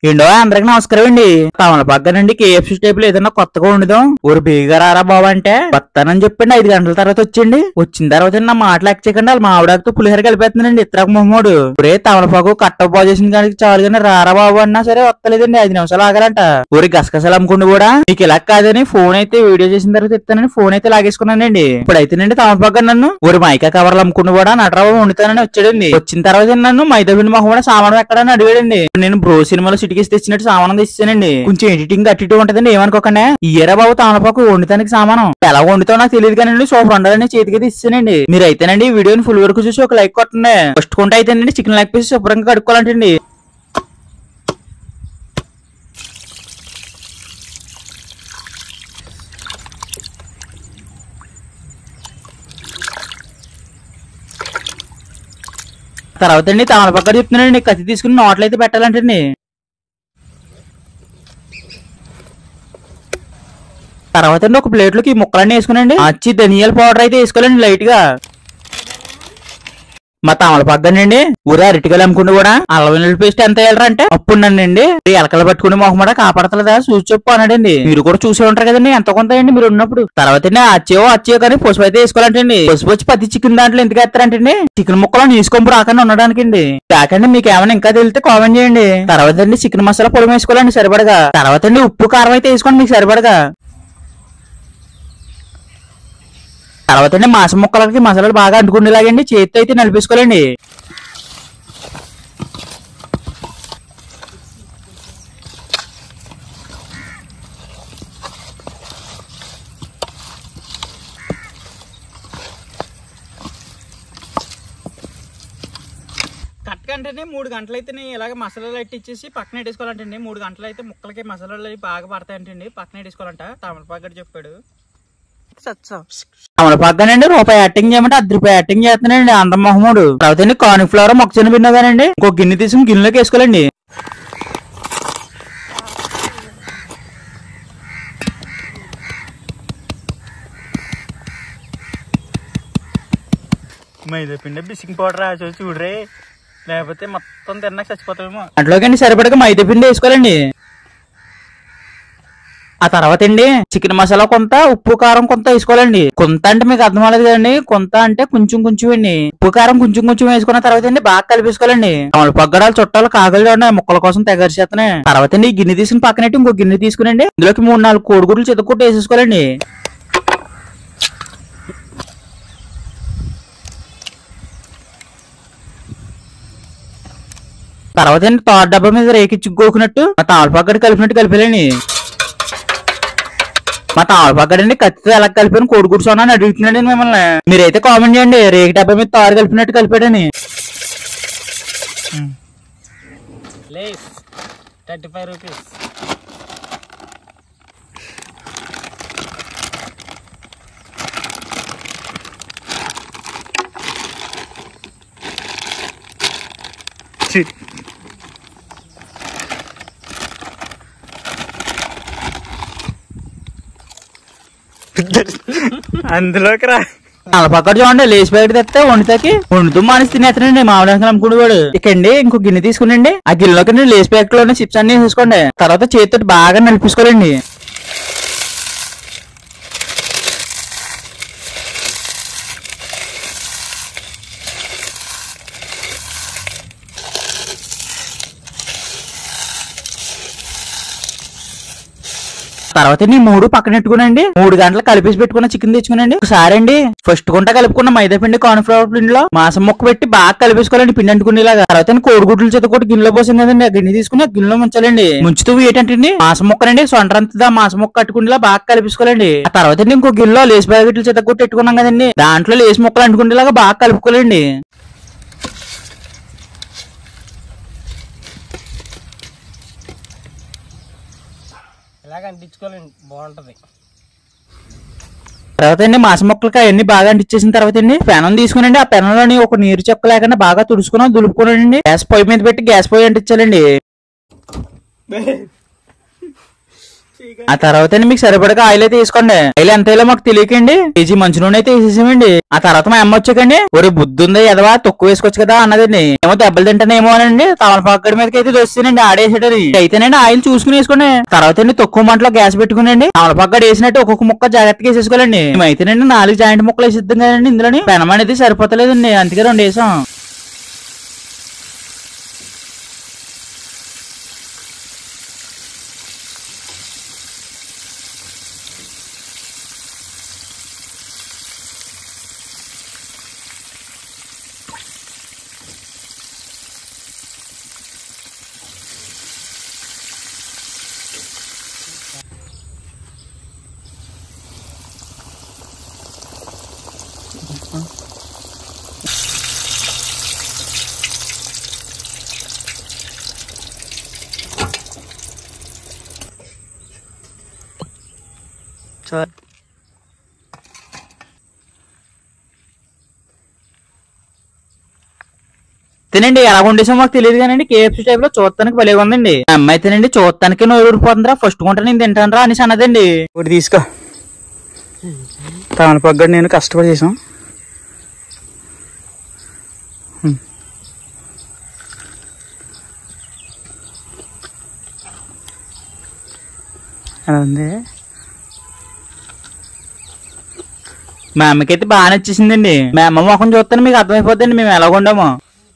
ఏండో అందరికి నమస్కారం అండి తమలపగ్గనండి కేఎఫ్సి టైపులు ఏదైనా కొత్తగా వండుదాం ఊరు బీగారారా బాబు అంటే వస్తానని చెప్పండి ఐదు గంటల తర్వాత వచ్చండి వచ్చిన తర్వాత నా మాటలు ఎక్కచేయకండి వాళ్ళు మావిడాకుతో పులిహోర కలిపేస్తున్నాండి ఇత్తరాకు మొహమ్మడు ఒరే తమలపాకు కట్ట బాగు చేసిన దానికి చాలు కానీ రారా బాబు అన్నా సరే వస్తలేదండి ఐదు నిమిషాలు ఆగాలంట ఊరి గసగసాలు అమ్ముకుంటూ కూడా మీకు ఇలా కాదని ఫోన్ అయితే వీడియో చేసిన తర్వాత ఇస్తానని ఫోన్ అయితే లాగేసుకున్నానండి ఇప్పుడైతేనండి తమలపాకు నన్ను ఊరి మైకా కవర్లు అమ్ముకుంటూ కూడా నటరాబాబు వండుతానని వచ్చాడండి వచ్చిన తర్వాత నన్ను మైదా పిండి మొహం కూడా సామానం ఎక్కడని అడిగాడండి నేను బ్రో సినిమాలో సిటీకి తెచ్చినట్టు సామానం తెచ్చానండి కొంచెం ఎడిటింగ్ అటు ఇటు ఉంటదండి ఏమనుకోకండి ఇయరా బాబు తమలపాకు వండుతానికి సామానం ఎలా వండుతావు నాకు తెలియదు కానీ సూపర్ ఉండాలని చేతికి తెచ్చానండి మీరు అయితేనండి ఈ వీడియోని ఫుల్ వరకు చూసి ఒక లైక్ కొట్టండి ఫస్ట్ కొంటే అయితేనండి చికెన్ లెగ్ పీస్ శుభ్రంగా కడుక్కోవాలంటండి తర్వాత అండి తమలపాకు చెప్తున్నానండి కత్తి తీసుకుని నోట్లు అయితే పెట్టాలంటండి తర్వాత అండి ఒక ప్లేట్ లోకి ఈ ముక్కలన్నీ వేసుకునండి అచ్చి ధనియాల పౌడర్ అయితే వేసుకోవాలండి లైట్ గా మా తమలపగ్గనండి ఊరే అరటికలు అమ్ముకుంటూ కూడా అల్లం వెల్లుల్లి పేస్ట్ ఎంత వేయాలరా అంటే అప్పుడు నన్నండి ఎలకలు పట్టుకుని మొహమాట కాపాడతలేదా చూసి చెప్పు అన్నాడండి మీరు కూడా చూసే ఉంటారు కదండి ఎంత కొంత అండి మీరు ఉన్నప్పుడు తర్వాత అండి అచ్చేవో అచ్చేవో కానీ పసుపు అయితే వేసుకోవాలంటండి పసుపు వచ్చి పది చికెన్ దాంట్లో ఎందుకు వేస్తారంటండి చికెన్ ముక్కలు నీసుకొంపు రాకుండా ఉండడానికండి కాకండి మీకు ఏమైనా ఇంకా తెలిస్తే కామెంట్ చేయండి తర్వాత అండి చికెన్ మసాలా పొడి వేసుకోవాలండి సరిపడగా తర్వాత అండి ఉప్పు కారం అయితే వేసుకోండి మీకు సరిపడగా తర్వాత అండి మాసం ముక్కలకి మసాలాలు బాగా అంటుకునేలాగండి చేతితో అయితే నలిపేసుకోవాలండి కట్ కంటేనే మూడు గంటలు అయితే ఇలాగ మసాలాలు అయితే ఇచ్చేసి పక్కన పెట్టేసుకోవాలంటండి మూడు గంటలు అయితే ముక్కలకి మసాలాలు అవి బాగా పడతాయంటండి పక్కన పెట్టేసుకోవాలంట తమలపాకు చెప్పాడు అమలు పక్కనండి రూపాయి యాక్టింగ్ చేయమంటే అర్ధ రూపాయి యాక్టింగ్ చేస్తున్నానండి అందం మొహముడు తర్వాత కార్న్ ఫ్లవర్ మొక్కజొన్న పిండి కానండి ఇంకో గిన్నె తీసుకుని గిన్నెలోకి వేసుకోవాలండి మైదా పిండి బిస్కింగ్ పౌడర్ రాసి చూడరే లేకపోతే మొత్తం తిన్నాక చచ్చిపోతామేమో అట్లోకండి సరిపడక మైదా పిండి వేసుకోవాలండి ఆ తర్వాత అండి చికెన్ మసాలా కొంత ఉప్పు కారం కొంత వేసుకోవాలండి కొంత అంటే మీకు అర్థం అవ్వలేదు కదండి కొంత అంటే కొంచెం కొంచెం అండి ఉప్పు కారం కొంచెం కొంచెం వేసుకున్న తర్వాత అండి బాగా కలిపేసుకోవాలండి మామూలు పగ్గడాలు చుట్టాలు కాగలు చూడండి ముక్కల కోసం తెగరిచేతనే తర్వాత అండి ఈ గిన్నె తీసుకుని పక్కనట్టు ఇంకో గిన్నె తీసుకునండి ఇందులోకి మూడు నాలుగు కోడిగుడ్లు చెతకొట్టి వేసేసుకోవాలండి తర్వాత అండి తాడు డబ్బా మీద రేకిచ్చి గోకునట్టు మా తాళపక్కడి కలిపినట్టు కలిపేలండి మా తాళపక్కడండి కత్తితో ఎలా కలిపాను కోడిగుడ్డు సోనా అని అడుగుతున్నాడు మిమ్మల్ని మీరైతే కామెంట్ చేయండి రేగి డబ్బా మీద తాడు కలిపినట్టు కలిపాడని థర్టీ ఫైవ్ రూపీస్ అందులోకి రా పక్కన చూడండి లేచి ప్యాకెట్ తెస్తే వండుతాకి వండుతూ మానేసి తినేస్తానండి మామిడి అంకలు అమ్ముకునేవాడు ఇకండి ఇంకో గిన్నె తీసుకునండి ఆ గిన్నెలోకి లేచి ప్యాకెట్ లోనే చిప్స్ అన్ని వేసుకోండి తర్వాత చేతితో బాగా నలిపేసుకోవాలండి తర్వాత నీ మూడు పక్కన పెట్టుకునండి మూడు గంటలు కలిపేసి పెట్టుకున్న చికెన్ తెచ్చుకునండి ఒకసారి అండి ఫస్ట్ గుంట కలుపుకున్న మైదా పిండి కార్న్ ఫ్లవర్ పిండిలో మాసం ముక్క పెట్టి బాగా కలిపేసుకోవాలండి పిండి అంటుకునేలాగా తర్వాత కోడిగుడ్లు చేత కూడా గిన్నెలో పోసాం కదండి ఆ గిన్నె తీసుకుని ఆ గిన్నెలో ముంచాలండి ముంచుతూ ఏంటంటే మాసం ముక్కనండి సొంటరంతా మాసం ముక్క కట్టుకునేలా బాగా కలిపేసుకోవాలండి ఆ తర్వాత అండి ఇంకో గిన్నెలో లేస్ ప్యాకెట్లు చేత కొట్టి పెట్టుకున్నాం కదండి దాంట్లో లేస్ ముక్కలు అంటుకునేలాగా బాగా కలుపుకోవాలండి ఇలాగ అంటించుకోవాలండి బాగుంటది తర్వాత అండి మాసం మొక్కలకి అవన్నీ బాగా అంటించేసిన తర్వాత అండి పెనం తీసుకునండి ఆ పెనంలోని ఒక నీరు చెక్క లేకుండా బాగా తుడుచుకుని దులుపుకునండి గ్యాస్ పొయ్యి మీద పెట్టి గ్యాస్ పొయ్యి అంటించాలండి ఆ తర్వాత మీకు సరిపడక ఆయిల్ అయితే తీసుకోండి ఆయిల్ ఎంత వేయాలో మాకు తెలియకండి కేజీ మంచి నూనె అయితే వేసేసామండి ఆ తర్వాత మా అమ్మ వచ్చాకండి ఒరే బుద్ధి ఉందా ఎదవా తక్కువ వేసుకోవచ్చు కదా అన్నదండి ఏమో దెబ్బలు తింటానేమో అనండి తమలపాకడి మీదకి అయితే దొస్తానండి ఆడేసాడని అయితేనండి ఆయిల్ చూసుకుని వేసుకోండి తర్వాత అండి తక్కువ మంటలో గ్యాస్ పెట్టుకునండి తమలపాకడి వేసినట్టు ఒక్కొక్క ముక్క జాగ్రత్తగా వేసేసుకోవాలండి మేమైతేనండి నాలుగు జాయింట్ ముక్కలు వేసిద్దాం కదండి ఇందులోని పెనం అనేది సరిపోతలేదండి అందుకే రెండు వేసాం సార్ తినండి ఎలా వండేసామో మాకు తెలియదు కానీ కేఎఫ్సీ టైప్ లో చూడటానికి భలే ఉందండి మా అమ్మాయి తినండి చూడటానికి నోరు ఊరిపోతుందిరా ఫస్ట్ కొంట నేను తింటాను రా అనేసి అన్నదండి ఒకటి తీసుకో తమలపగ్గడు నేను కష్టపడి చేసాం హ్మ్. అలా ఉంది మా అమ్మకైతే బాగా నచ్చేసిందండి మా అమ్మ ముఖం చూస్తాను మీకు అర్థమైపోద్దండి మేము ఎలా ఉండమో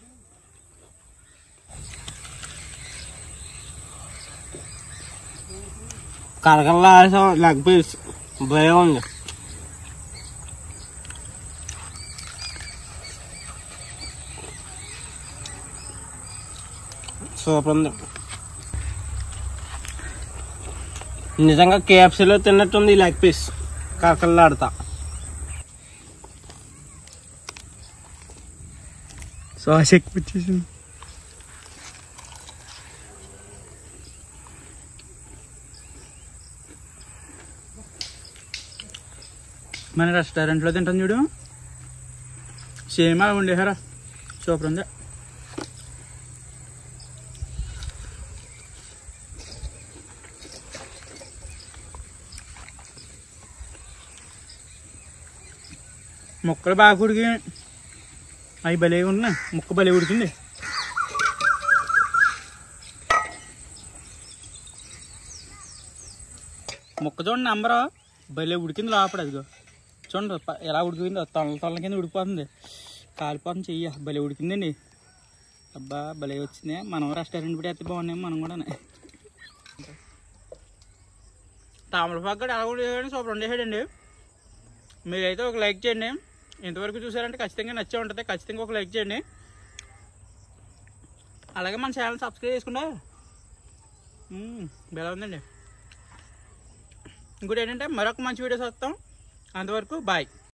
కరకల్లా ఆడేసాం లెగ్ పీస్ భయం ఉంది సూపర్ ఉంది నిజంగా కేఎఫ్సీలో తిన్నట్టుంది ఈ లెగ్ పీస్ కరకల్లా ఆడతా సాస్ ఎక్కువ వచ్చేసింది మన రెస్టారెంట్లో తింటాం చూడు సేమ్ అలా ఉండేహారా సూపర్ ఉంది ముక్కలు బాగా ఉడికి అవి భలే ఉన్నాయి ముక్క భలే ఉడికింది ముక్క చూడండి నంబరు భలే ఉడికింది లోపల అదిగో చూడండి ప- ఎలా ఉడికిందో తొల్ల తొల్ల కింద ఉడికిపోతుంది కాలిపోతుంది చెయ్య భలే ఉడికిందండి అబ్బా భలే వచ్చింది మనం రెస్టారెంట్ పెట్టి అయితే బాగున్నాయి మనం కూడా తామలపాకు కూడా ఎలా ఉండేసాడు సూపర్ ఉండేసాడండి మీరైతే ఒక లైక్ చేయండి ఇంతవరకు చూసారంటే ఖచ్చితంగా నచ్చే ఉంటుంది ఖచ్చితంగా ఒక లైక్ చేయండి అలాగే మన ఛానల్ సబ్స్క్రైబ్ చేసుకుంటా బెలా ఉందండి ఇంకోటి ఏంటంటే మరొక మంచి వీడియోస్ వస్తాం అంతవరకు బాయ్